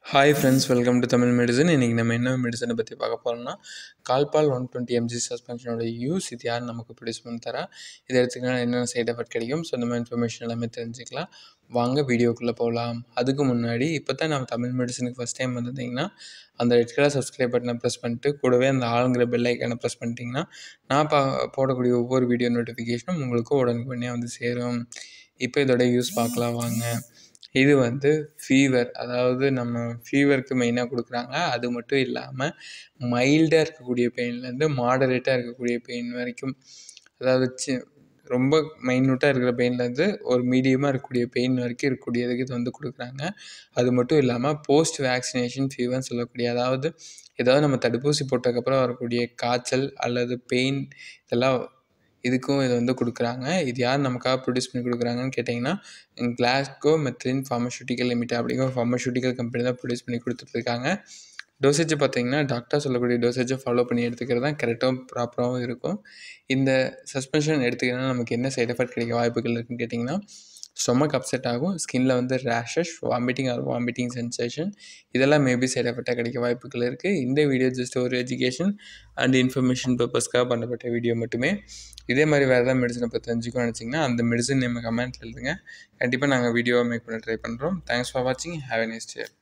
Hi friends welcome to Tamil medicine இன்றைக்கி நம்ம என்ன மெடிசனை பற்றி பார்க்க போகிறோம்னா கால்பால் ஒன் டுவெண்ட்டி எம்ஜி சஸ்பென்ஷனோட யூஸ் இது யார் நமக்கு ப்ரொடியூஸ் பண்ணி தரா இதை எடுத்துக்கலாம் என்னென்ன சைட் எஃபெக்ட் கிடைக்கும் ஸோ இந்த மாதிரி இன்ஃபர்மேஷன் எல்லாமே தெரிஞ்சுக்கலாம் வாங்க வீடியோக்குள்ளே போகலாம் அதுக்கு முன்னாடி இப்போ தான் நம்ம தமிழ் மெடிசனுக்கு ஃபஸ்ட் டைம் வந்திருந்தீங்கன்னா அந்த ரெட் கலர் சப்ஸ்கிரைப் பட்டனை ப்ரெஸ் பண்ணிட்டு கூடவே அந்த ஆளுங்கிற பெல் ஐக்கானை ப்ரெஸ் பண்ணிட்டீங்கன்னா நான் பா போடக்கூடிய ஒவ்வொரு வீடியோ நோட்டிஃபிகேஷனும் உங்களுக்கு உடனுக்குடனே வந்து சேரும் இப்போ இதோட யூஸ் பார்க்கலாம் வாங்க இது வந்து ஃபீவர் அதாவது நம்ம ஃபீவருக்கு மெயினாக கொடுக்குறாங்க அது மட்டும் இல்லாமல் மைல்டாக இருக்கக்கூடிய பெயின்லேருந்து மாடரேட்டாக இருக்கக்கூடிய பெயின் வரைக்கும் அதாவது சி ரொம்ப மைன்யூட்டாக இருக்கிற பெயின்லேருந்து ஒரு மீடியமாக இருக்கக்கூடிய பெயின் வரைக்கும் இருக்கக்கூடியதுக்கு இது வந்து கொடுக்குறாங்க அது மட்டும் இல்லாமல் போஸ்ட் வேக்சினேஷன் ஃபீவர்னு சொல்லக்கூடிய அதாவது ஏதாவது நம்ம தடுப்பூசி போட்டதுக்கப்புறம் வரக்கூடிய காய்ச்சல் அல்லது பெயின் இதெல்லாம் இதுக்கும் இது வந்து கொடுக்குறாங்க இது யார் நமக்காக ப்ரொடியூஸ் பண்ணி கொடுக்குறாங்கன்னு கேட்டிங்கன்னா கிளாஸ்கோ மெத்ரின் ஃபார்மசூட்டிக்கல் லிமிடெட் அப்படிங்கிற ஃபார்மசூட்டிக்கல் கம்பெனி தான் ப்ரொடியூஸ் பண்ணி கொடுத்துட்ருக்காங்க டோசேஜ் பார்த்தீங்கன்னா டாக்டர் சொல்லக்கூடிய டோசேஜை ஃபாலோ பண்ணி எடுத்துக்கிறது தான் கரெக்டாகவும் ப்ராப்பராகவும் இருக்கும் இந்த சஸ்பென்ஷன் எடுத்துக்கிறதுனால நமக்கு என்ன சைட் எஃபெக்ட் கிடைக்க வாய்ப்புகள் இருக்குன்னு கேட்டிங்கன்னா ஸ்டொமக் அப்செட் ஆகும் ஸ்கின்ல வந்து rashes vomiting or vomiting sensation இதெல்லாம் மேபி சைட் எஃபெக்டாக கிடைக்க வாய்ப்புகள் இருக்குது இந்த வீடியோ ஜஸ்ட் ஒரு எஜுகேஷன் அண்ட் இன்ஃபர்மேஷன் பர்பஸ்க்காக பண்ணப்பட்ட வீடியோ மட்டுமே இதே மாதிரி வேறு ஏதாவது மெடிசனை பற்றி தெரிஞ்சுக்கணும்னு நினச்சிங்கன்னா அந்த மெடிசன் நம்ம கமெண்ட்டில் எழுதுங்க கண்டிப்பாக நாங்கள் வீடியோவை மேக் பண்ண ட்ரை பண்ணுறோம் தேங்க்ஸ் ஃபார் வாட்சிங் have a next year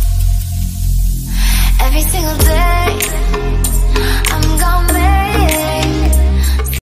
Every single day, I'm gonna make it.